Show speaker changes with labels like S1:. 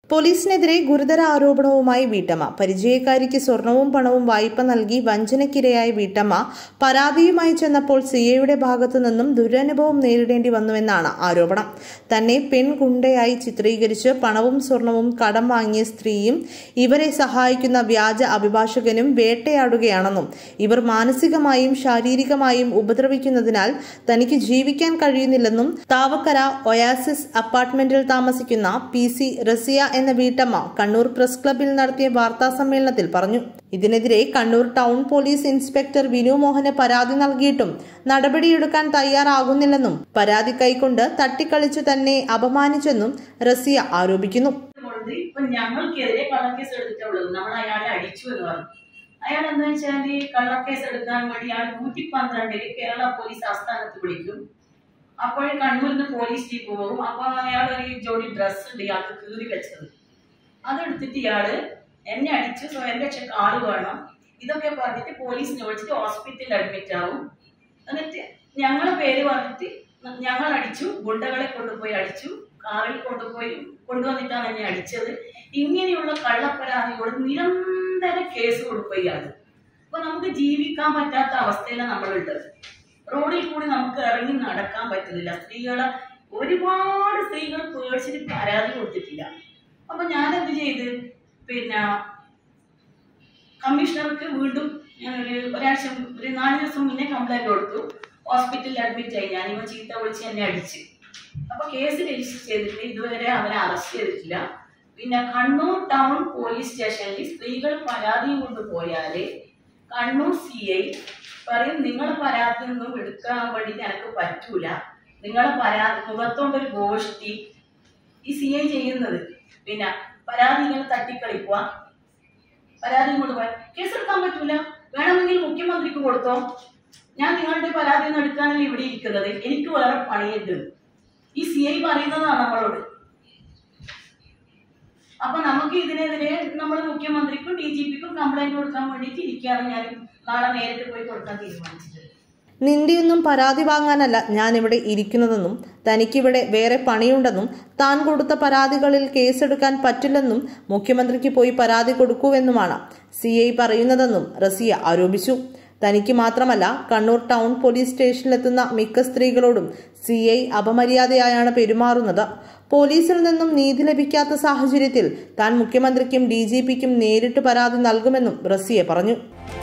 S1: പോലീസിനെതിരെ ഗുരുതര ആരോപണവുമായി വീട്ടമ്മ പരിചയക്കാരിക്ക് സ്വർണവും പണവും വായ്പ നൽകി വഞ്ചനയ്ക്കിരയായ വീട്ടമ്മ പരാതിയുമായി ചെന്നപ്പോൾ സിഐയുടെ ഭാഗത്തു നിന്നും ദുരനുഭവം നേരിടേണ്ടി വന്നുവെന്നാണ് ആരോപണം തന്നെ പെൺഗുണ്ടയായി ചിത്രീകരിച്ച് പണവും സ്വർണവും കടം വാങ്ങിയ സ്ത്രീയും ഇവരെ സഹായിക്കുന്ന വ്യാജ അഭിഭാഷകനും വേട്ടയാടുകയാണെന്നും ഇവർ മാനസികമായും ശാരീരികമായും ഉപദ്രവിക്കുന്നതിനാൽ തനിക്ക് ജീവിക്കാൻ കഴിയുന്നില്ലെന്നും താവക്കര ഒയാസിസ് അപ്പാർട്ട്മെന്റിൽ താമസിക്കുന്ന പി സി റസിയ എന്ന വീട്ടമ്മ കണ്ണൂർ പ്രസ് ക്ലബിൽ നടത്തിയ വാർത്താ സമ്മേളനത്തിൽ പറഞ്ഞു ഇതിനെതിരെ Kannur town police inspector Vinu മോഹന് പരാതി നൽകിയിട്ടും നടപടിയെടുക്കാൻ തയ്യാറാകുന്നില്ലെന്നും പരാതി കൈക്കൊണ്ട് തട്ടിക്കളിച്ചു തന്നെ അപമാനിച്ചെന്നും റസിയ ആരോപിക്കുന്നു
S2: കൊണ്ട് ഇപ്പൊ ഞങ്ങൾക്കെതിരെ കള്ളക്കേസ് എടുത്തിട്ടുള്ളത് നമ്മൾ അയാളെ അടിച്ചു എന്ന് പറഞ്ഞു അയാൾ എന്താ വെച്ചാല് കള്ളക്കേസ് എടുക്കാൻ വേണ്ടി അയാൾ നൂറ്റി പന്ത്രണ്ടില് കേരള പോലീസ് ആസ്ഥാനത്ത് വിളിക്കും അപ്പോൾ കണ്ണൂരിൽ നിന്ന് പോലീസ് ജീപ്പ് പോകും അപ്പൊ അയാൾ ഒരു ജോഡി ഡ്രസ്സ് ഉണ്ട് ഇയാൾക്ക് കീറി വെച്ചത് അതെടുത്തിട്ട് ഇയാള് എന്നെ അടിച്ചു സ്വയം രക്ഷക്ക് ആള് വേണം ഇതൊക്കെ പറഞ്ഞിട്ട് പോലീസിനെ വിളിച്ചിട്ട് ഹോസ്പിറ്റലിൽ അഡ്മിറ്റ് ആവും എന്നിട്ട് ഞങ്ങളെ പേര് പറഞ്ഞിട്ട് ഞങ്ങൾ അടിച്ചു ഗുണ്ടകളെ കൊണ്ടുപോയി അടിച്ചു കാറിൽ കൊണ്ടുപോയി കൊണ്ടുവന്നിട്ടാണ് എന്നെ അടിച്ചത് ഇങ്ങനെയുള്ള കള്ളപ്പരാതികൾ നിരന്തരം കേസ് കൊടുക്കുകയാണ് അപ്പൊ നമുക്ക് ജീവിക്കാൻ പറ്റാത്ത അവസ്ഥയിലാണ് നമ്മളുള്ളത് റോഡിൽ കൂടി നമുക്ക് ഇറങ്ങി നടക്കാൻ പറ്റുന്നില്ല സ്ത്രീകളെ ഒരുപാട് സ്ത്രീകൾ പേടിച്ചിട്ട് പരാതി കൊടുത്തിട്ടില്ല അപ്പൊ ഞാൻ എന്ത് ചെയ്ത് പിന്നെ കമ്മീഷണർക്ക് വീണ്ടും ഞാൻ ഒരു ഒരാഴ്ച ഒരു നാല് ദിവസം മുന്നേ കംപ്ലൈന്റ് കൊടുത്തു ഹോസ്പിറ്റലിൽ അഡ്മിറ്റ് ആയി ഞാൻ ഇവ ചീത്ത വിളിച്ച് എന്നെ അടിച്ച് അപ്പൊ കേസ് രജിസ്റ്റർ ചെയ്തിട്ട് ഇതുവരെ അവനെ അറസ്റ്റ് ചെയ്തിട്ടില്ല പിന്നെ കണ്ണൂർ ടൗൺ പോലീസ് സ്റ്റേഷനിൽ സ്ത്രീകൾ പരാതി കൊണ്ട് പോയാല് കണ്ണൂർ സി ഐ പറയും നിങ്ങളെ പരാതി ഒന്നും എടുക്കാൻ വേണ്ടി എനിക്ക് പറ്റൂല നിങ്ങളെ പരാതി മുഖത്തോണ്ടൊരു ഗോഷ്ടി ഈ സി ഐ ചെയ്യുന്നത് പിന്നെ പരാതി ഇങ്ങനെ തട്ടിക്കളിക്കുക പരാതി കൊണ്ട് പോയാൽ കേസെടുക്കാൻ പറ്റൂല വേണമെങ്കിൽ മുഖ്യമന്ത്രിക്ക് കൊടുത്തോ ഞാൻ നിങ്ങളുടെ പരാതി ഒന്നും എടുക്കാനല്ല ഇവിടെ ഇരിക്കുന്നത് എനിക്ക് വേറെ പണിയുണ്ട് ഈ സി ഐ പറയുന്നതാണ് നമ്മളോട് അപ്പൊ നമുക്ക് ഇതിനെതിരെ നമ്മൾ മുഖ്യമന്ത്രിക്കും ഡി ജി പിക്കും കംപ്ലൈന്റ് കൊടുക്കാൻ വേണ്ടിയിട്ട് ഇരിക്കുകയാണ് ഞാൻ നാളെ നേരിട്ട് പോയി കൊടുക്കാൻ തീരുമാനിച്ചത്
S1: നിന്റെയൊന്നും പരാതി വാങ്ങാനല്ല ഞാനിവിടെ ഇരിക്കുന്നതെന്നും തനിക്കിവിടെ വേറെ പണിയുണ്ടെന്നും താൻ കൊടുത്ത പരാതികളിൽ കേസെടുക്കാൻ പറ്റില്ലെന്നും മുഖ്യമന്ത്രിക്ക് പോയി പരാതി കൊടുക്കൂവെന്നുമാണ് സി ഐ പറയുന്നതെന്നും റസിയ ആരോപിച്ചു തനിക്ക് മാത്രമല്ല കണ്ണൂർ ടൗൺ പോലീസ് സ്റ്റേഷനിലെത്തുന്ന മിക്ക സ്ത്രീകളോടും സി ഐ അപമര്യാദയായാണ് പെരുമാറുന്നത് പോലീസിൽ നിന്നും നീതി ലഭിക്കാത്ത സാഹചര്യത്തിൽ താൻ മുഖ്യമന്ത്രിക്കും ഡി ജി പിക്കും നേരിട്ട് പരാതി നൽകുമെന്നും റസിയ പറഞ്ഞു